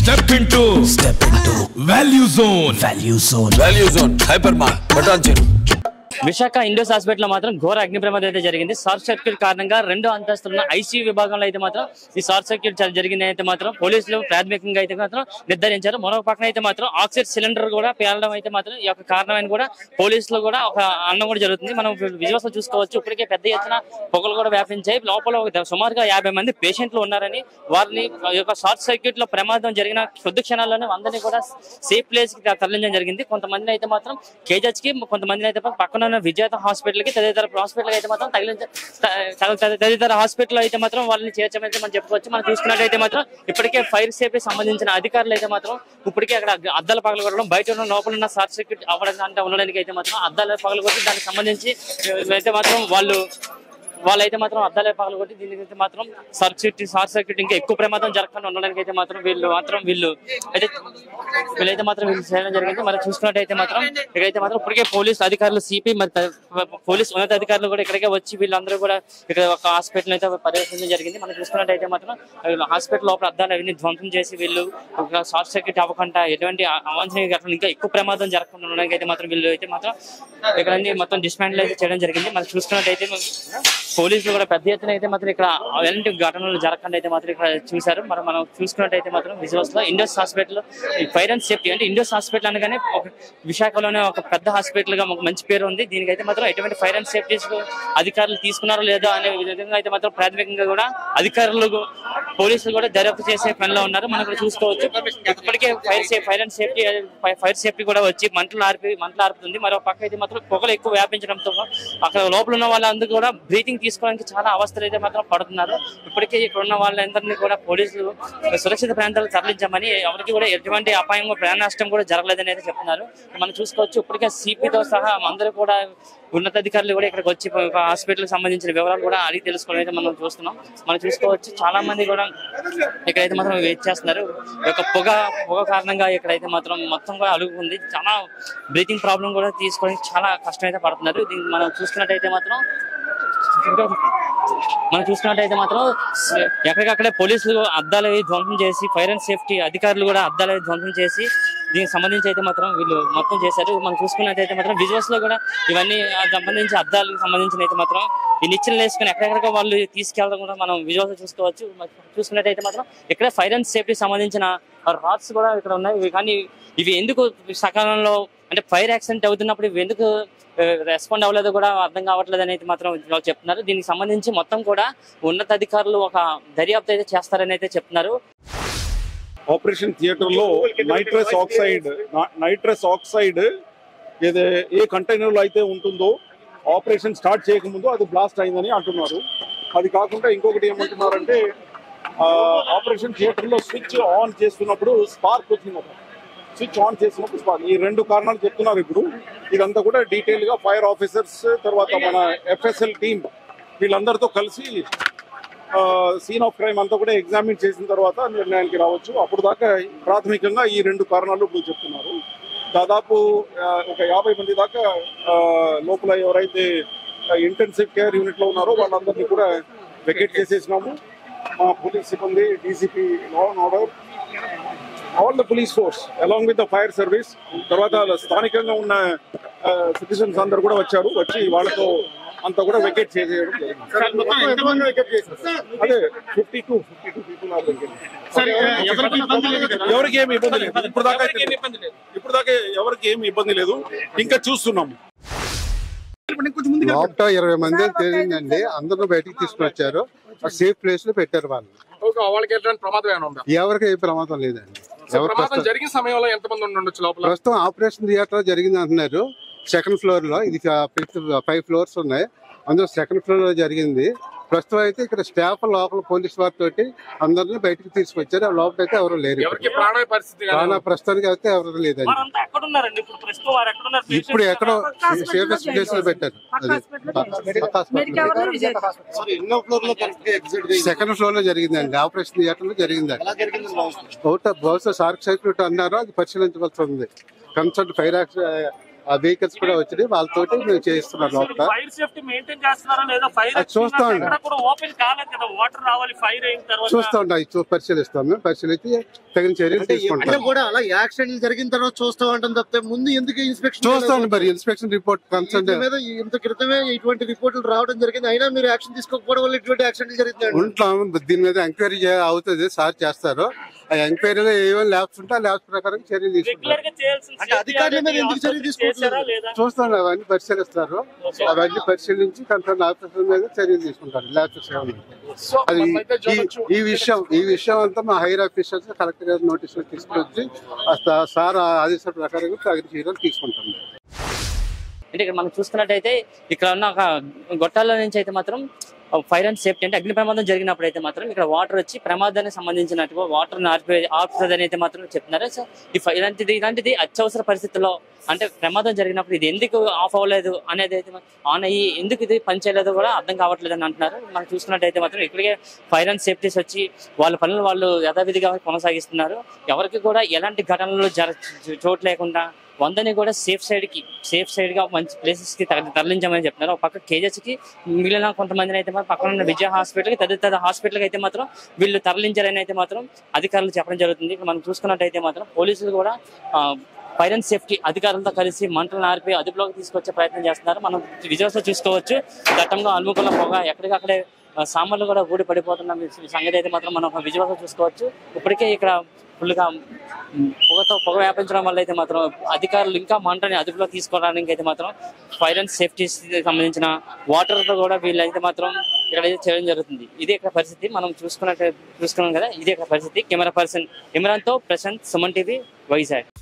Step into step into value zone value zone value zone hyper mart బటాన్ చెరు Visakha ఇండోస్ hospital లో మాత్రం ఘోర అగ్ని ప్రమాదం అయితే జరిగింది షార్ట్ సర్క్యూట్ కారణంగా రెండు అంతస్తున్న ఐసీయూ విభాగంలో అయితే మాత్రం ఈ షార్ట్ సర్క్యూట్ జ- జరిగింది అయితే మాత్రం పోలీసులు ప్రాథమికంగా అయితే మాత్రం నిర్ధారించారు మరొక పక్కన అయితే మాత్రం ఆక్సిజన్ సిలిండర్ కూడా పేలడం అయితే మాత్రం ఈ యొక్క కారణమైన కూడా పోలీసులు కూడా ఒక అన్నం కూడా జరుగుతుంది మనం విజువల్స్ లో చూసుకోవచ్చు ఇప్పటికే పెద్ద ఎత్తున పొగలు కూడా వ్యాపించాయి లోపల ఒక సుమారుగా యాభై మంది పేషెంట్లు ఉన్నారని వారిని ఈ యొక్క షార్ట్ సర్క్యూట్ లో ప్రమాదం జరిగిన కొద్ది క్షణాల్లోనే అందరినీ కూడా సేఫ్ ప్లేస్ కి తరలించడం జరిగింది కొంతమందిని అయితే మాత్రం కేజెస్ కి కొంతమందిని అయితే పక్కన ఉన్న విజేత హాస్పిటల్ కి తదితర హాస్పిటల్ అయితే మాత్రం తగిలించ త- త- త- తదితర హాస్పిటల్ అయితే మాత్రం వాళ్ళని చేర్చమైతే మనం చెప్పుకోవచ్చు మనం చూసుకున్నట్టయితే మాత్రం ఇప్పటికే ఫైర్ సేఫ్టీ సంబంధించిన అధికారులు అయితే మాత్రం ఇప్పటికే అక్కడ అద్దాల పగలు కొట్టడం బయట ఉన్న లోపల ఉన్న షార్ట్ సర్క్యూట్ అవ్వడానికి ఉండడానికి అయితే మాత్రం అద్దాల పగలు కొట్టి దానికి సంబంధించి అయితే మాత్రం వాళ్ళు వాళ్ళైతే మాత్రం అద్దాలే పగలు కొట్టి దీనికి అయితే మాత్రం సర్క్యూట్ షార్ట్ సర్క్యూట్ ఇంకా ఎక్కువ ప్రమాదం జరగకుండా ఉండడానికి అయితే మాత్రం వీళ్ళు మాత్రం వీళ్ళు అయితే వీళ్ళైతే మాత్రం వీళ్ళు చేయడం జరిగింది మనం చూసుకున్నట్టయితే మాత్రం ఇక్కడైతే మాత్రం ఇప్పటికే పోలీస్ అధికారులు సిపి మరి త- పోలీస్ ఉన్నతాధికారులు కూడా ఇక్కడికే వచ్చి వీళ్ళందరూ కూడా ఇక్కడ ఒక హాస్పిటల్ అయితే పర్యవేక్షించడం జరిగింది మనం చూసుకున్నట్టయితే మాత్రం హాస్పిటల్ లోపల అద్దాలు అవన్నీ ధ్వంసం చేసి వీళ్ళు ఒక షార్ట్ సర్క్యూట్ అవ్వకుండా ఎటువంటి అ- అవాంఛనీయ ఘటనలు ఇంకా ఎక్కువ ప్రమాదం జరగకుండా ఉండడానికి అయితే మాత్రం వీళ్ళు అయితే మాత్రం ఇక్కడ అన్ని మొత్తం డిస్మాండిల్ అయితే చేయడం జరిగింది మనం చూసుకున్నట్టయితే పోలీసులు కూడా పెద్ద ఎత్తున అయితే మాత్రం ఇక్కడ ఎలాంటి ఘటనలు జరగకుండా అయితే మాత్రం ఇక్కడ చూశారు మరి మనం చూసుకున్నట్టయితే మాత్రం విజువల్స్ లో Indos hospital fire and safety అంటే ఇండోస్ హాస్పిటల్ అనగానే ఒక విశాఖలోనే ఒక పెద్ద హాస్పిటల్ గా ఒక మంచి పేరు ఉంది దీనికైతే మాత్రం ఎటువంటి ఫైర్ అండ్ సేఫ్టీస్ అధికారులు తీసుకున్నారో లేదో అనే విధంగా అయితే మాత్రం ప్రాథమికంగా కూడా అధికారులు పోలీసులు కూడా దర్యాప్తు చేసే పనిలో ఉన్నారు మనం ఇక్కడ చూసుకోవచ్చు ఇప్పటికే fire safe fire and safety fire safety కూడా వచ్చి మంటలు ఆర్పి మంటలు ఆర్పుతుంది మరో పక్క అయితే మాత్రం పొగలు ఎక్కువ వ్యాపించడంతో అక్కడ లోపల ఉన్న వాళ్ళందరూ కూడా బ్రీతింగ్ తీసుకోవడానికి చాలా అవస్థలు అయితే మాత్రం పడుతున్నారు ఇప్పటికే ఇక్కడ ఉన్న వాళ్ళందరినీ కూడా పోలీసులు సురక్షిత ప్రాంతాలకు తరలించామని ఎవరికి కూడా ఎటువంటి అపాయం ప్రాణ నష్టం కూడా జరగలేదని అయితే చెప్తున్నారు మనం చూసుకోవచ్చు ఇప్పటికే సిపితో సహా అందరూ కూడా ఉన్నతాధికారులు కూడా ఇక్కడికి వచ్చి హాస్పిటల్ సంబంధించిన వివరాలు కూడా అడిగి తెలుసుకోవడం అయితే మనం చూస్తున్నాం మనం చూసుకోవచ్చు చాలా మంది కూడా ఇక్కడైతే మాత్రం వెయిట్ చేస్తున్నారు ఈ యొక్క పొగ పొగ కారణంగా ఇక్కడైతే మాత్రం మొత్తం కూడా అలుగు ఉంది చాలా బ్రీతింగ్ ప్రాబ్లం కూడా తీసుకోవడానికి చాలా కష్టం అయితే పడుతున్నారు దీన్ని మనం చూసుకున్నట్టయితే మాత్రం మనం చూసుకున్నట్టయితే మాత్రం స- ఎక్కడికక్కడే పోలీసులు అద్దాలు అవి ధ్వంసం చేసి ఫైర్ అండ్ సేఫ్టీ అధికారులు కూడా అద్దాలు అవి ధ్వంసం చేసి దీనికి సంబంధించి అయితే మాత్రం వీళ్ళు మొత్తం చేశారు మనం చూసుకున్నట్టయితే మాత్రం విజువల్స్ లో కూడా ఇవన్నీ ఆ సంబంధించి అద్దాలకు సంబంధించిన అయితే మాత్రం ఈ నిచ్చెనలు వేసుకుని ఎక్కడెక్కడ వాళ్ళు తీసుకెళ్ళడం కూడా మనం విజువల్స్ చూసుకోవచ్చు మరి చూసుకున్నట్టయితే మాత్రం ఇక్కడ ఫైర్ అండ్ సేఫ్టీ సంబంధించిన రాడ్స్ కూడా ఇక్కడ ఉన్నాయి ఇవి కానీ ఇవి ఎందుకు సకాలంలో అంటే ఫైర్ యాక్సిడెంట్ అవుతున్నప్పుడు ఇవి ఎందుకు రెస్పాండ్ అవ్వలేదు కూడా అర్థం కావట్లేదు అనేది మాత్రం వాళ్ళు చెప్తున్నారు దీనికి సంబంధించి మొత్తం కూడా ఉన్నతాధికారులు ఒక దర్యాప్తు అయితే చేస్తారని అయితే చెప్తున్నారు ఆపరేషన్ థియేటర్ లో నైట్రస్ ఆక్సైడ్ నైట్రస్ ఆక్సైడ్ ఏదే ఏ కంటైనర్ లో అయితే ఉంటుందో ఆపరేషన్ స్టార్ట్ చేయకముందు అది బ్లాస్ట్ అయిందని అంటున్నారు అది కాకుండా ఇంకొకటి ఏమంటున్నారంటే ఆ, ఆపరేషన్ థియేటర్ లో స్విచ్ ఆన్ చేస్తున్నప్పుడు స్పార్క్ వచ్చిందట స్విచ్ ఆన్ చేసినప్పుడు స్పార్క్ ఈ రెండు కారణాలు చెప్తున్నారు ఇప్పుడు ఇదంతా కూడా డీటెయిల్ గా ఫైర్ ఆఫీసర్స్ తర్వాత మన ఎఫ్ఎస్ఎల్ టీమ్ వీళ్ళందరితో కలిసి సీన్ ఆఫ్ క్రైమ్ అంతా కూడా ఎగ్జామిన్ చేసిన తర్వాత నిర్ణయానికి రావచ్చు అప్పుడు దాకా ప్రాథమికంగా ఈ రెండు కారణాలు ఇప్పుడు చెప్తున్నారు దాదాపు ఆ, ఒక యాభై మంది దాకా ఆ, లోపల ఎవరైతే ఇంటెన్సివ్ కేర్ యూనిట్ లో ఉన్నారో వాళ్ళందరినీ కూడా వెకేట్ చేసేసినాము మా పోలీస్ సిబ్బంది DCP law and order all the police force along with the fire service తర్వాత స్థానికంగా ఉన్న సిటిజన్స్ అందరు కూడా వచ్చారు వచ్చి వాళ్ళతో అంతా కూడా వెకేట్ చేసేయడం జరిగింది అదే fifty two fifty two people are ఎవరికి ఏమి ఇబ్బంది లేదు ఇప్పుడు దాకా అయితే ఇప్పుడు దాకా ఎవరికి ఏమి ఇబ్బంది లేదు ఇంకా చూస్తున్నాము లోపల ఇరవై మంది అని తెలియదండి అందరూ బయటికి తీసుకుని వచ్చారు సేఫ్ ప్లేస్ లో పెట్టారు వాళ్ళు ఓకే, వాళ్ళకి ఎట్లాంటి ప్రమాదం ఏమైనా ఉందా ఎవరికి ఏ ప్రమాదం లేదండి సో ఎవరు ప్రమాదం ప్రస్తుతం జరిగిన సమయంలో ఎంత మంది ఉండి ఉండొచ్చు లోపల ప్రస్తుతం ఆపరేషన్ థియేటర్ జరిగింది అంటున్నారు సెకండ్ ఫ్లోర్ లో ఇది ఫైవ్ ఫ్లోర్స్ ఉన్నాయి అందులో సెకండ్ ఫ్లోర్ లో జరిగింది ప్రస్తుతం అయితే ఇక్కడ స్టాఫ్ లోపల పోలీస్ వారితో అందరిని బయటికి తీసుకొచ్చారు ఆ లోపల అయితే ఎవరు లేరు ఇప్పుడు. ఎవరికి ప్రాణాయ పరిస్థితి కానీ ప్రాణ ప్రస్తుతానికి అయితే ఎవరు లేదండి వారంతా ఎక్కడ ఉన్నారండి ఇప్పుడు ప్రస్తుతం వారు ఎక్కడ ఉన్నారు ఇప్పుడు ఎక్కడో సేఫెస్ట్ ప్లేస్ లో పెట్టారు అది సెకండ్ ఫ్లోర్ లో జరిగిందండి ఆపరేషన్ థియేటర్ లో జరిగిందండి బహుశా బహుశా షార్క్ సర్క్యూట్ అన్నారు అది పరిశీలించవలసి ఉంది కన్సర్ట్ ఫైర్ ఆ వెహికల్స్ కూడా వచ్చినాయి వాళ్ళతోటి మేము చేయిస్తున్నాం లోపల ఫైర్ సేఫ్టీ మెయింటైన్ చేస్తున్నారా లేదా ఫైర్ అది చూస్తా ఉన్నాం. ఎక్కడ కూడా ఓపెన్ కాలేదు కదా వాటర్ రావాలి ఫైర్ అయిన తర్వాత చూస్తూ ఉంటాం ఇది చూ- పరిశీలిస్తాం మేము పరిశీలించి తగిన చర్యలు అంటే ఎక్కడ తీసుకుంటాం కూడా అలా యాక్సిడెంట్ జరిగిన తర్వాత చూస్తూ ఉంటాం తప్పితే ముందు ఎందుకు ఇన్స్పెక్షన్ చూస్తాం మరి ఇన్స్పెక్షన్ రిపోర్ట్ కన్సల్ట్ దీని మీద ఇంత క్రితమే ఇటువంటి రిపోర్టులు రావడం జరిగింది అయినా మీరు యాక్షన్ తీసుకోకపోవడం వల్ల ఇటువంటి యాక్సిడెంట్ జరిగింది ఉంటాం దీని మీద ఎంక్వైరీ అవుతుంది సార్ చేస్తారు ఆ ఎంక్వైరీలో ఏమైనా ల్యాబ్స్ ఉంటే ఆ ల్యాబ్స్ ప్రకారం చర్యలు రెగ్యులర్ తీసుకుంటారు గా చేయాల్సిన అంటే అధికారుల మీద ఎందుకు చర్య తీసుకోవట్లేదు? చేశారా లేదా చూస్తాం అవన్నీ పరిశీలిస్తారు అవన్నీ పరిశీలించి కన్సర్న్ ఆఫీసర్ మీద చర్యలు తీసుకుంటారు ల్యాబ్స్ ఏమైనా సో అది మనమైతే ఈ- చూడొచ్చు ఈ విషయం ఈ విషయం అంతా మా హైర్ ఆఫీసర్స్ కలెక్టర్ గారి నోటీసులు తీసుకుని వచ్చి ఆ సా- సార్ ఆదేశాల ప్రకారం తగిన చర్యలు తీసుకుంటాం అంటే ఇక్కడ మనం చూసుకున్నట్టయితే ఇక్కడ ఉన్న ఒక గొట్టాల నుంచి అయితే మాత్రం ఫైర్ అండ్ సేఫ్టీ అంటే అగ్ని ప్రమాదం జరిగినప్పుడు అయితే మాత్రం ఇక్కడ వాటర్ వచ్చి ప్రమాదానికి సంబంధించినట్టుగా వాటర్ ఆర్పే ఆపుతుంది అయితే మాత్రం చెప్తున్నారు సో ఈ ఫై- ఇలాంటిది ఇలాంటిది అత్యవసర పరిస్థితుల్లో అంటే ప్రమాదం జరిగినప్పుడు ఇది ఎందుకు ఆఫ్ అవ్వలేదు అనేది అయితే ఆన్ అయ్యి ఎందుకు ఇది పనిచేయలేదు కూడా అర్థం కావట్లేదు అని అంటున్నారు మనం చూసుకున్నట్టయితే మాత్రం ఇక్కడికే ఫైర్ అండ్ సేఫ్టీస్ వచ్చి వాళ్ళ పనులు వాళ్ళు యథావిధిగా కొనసాగిస్తున్నారు ఎవరికి కూడా ఎలాంటి ఘటనలు జర చోటు లేకుండా వందని కూడా సేఫ్ సైడ్ కి సేఫ్ సైడ్ గా మంచి ప్లేసెస్ కి తర- తరలించామని చెప్తున్నారు ఒక పక్క కేజెస్ కి మిగిలిన కొంతమందిని అయితే మాత్రం పక్కన ఉన్న విజయ హాస్పిటల్ కి తదితర హాస్పిటల్ కి అయితే మాత్రం వీళ్ళు తరలించారని అయితే మాత్రం అధికారులు చెప్పడం జరుగుతుంది ఇక్కడ మనం చూసుకున్నట్టయితే మాత్రం పోలీసులు కూడా ఫైర్ అండ్ సేఫ్టీ అధికారులతో కలిసి మంటలను ఆర్పి అదుపులోకి తీసుకొచ్చే ప్రయత్నం చేస్తున్నారు మనం విజువల్స్ లో చూసుకోవచ్చు గతంలో అలుముకున్న పొగ ఎక్కడికక్కడే ఆ, సామాన్లు కూడా ఊడి పడిపోతున్న ఈ సంగతి అయితే మాత్రం మనం విజువల్స్ లో చూసుకోవచ్చు ఇప్పటికే ఇక్కడ ఫుల్గా ఉమ్, పొగతో పొగ వ్యాపించడం వల్ల అయితే మాత్రం అధికారులు ఇంకా మంటని అదుపులో తీసుకోవడానికి అయితే మాత్రం ఫైర్ అండ్ సేఫ్టీ సంబంధించిన వాటర్ తో కూడా వీళ్ళైతే మాత్రం ఇక్కడ అయితే చేయడం జరుగుతుంది ఇదే ఇక్కడ పరిస్థితి మనం చూసుకున్నట్టు చూసుకున్నాం కదా ఇదే ఇక్కడ పరిస్థితి కెమెరా పర్సన్ ఇమ్రాన్ తో ప్రశాంత్ సుమన్ టీవీ వైజాగ్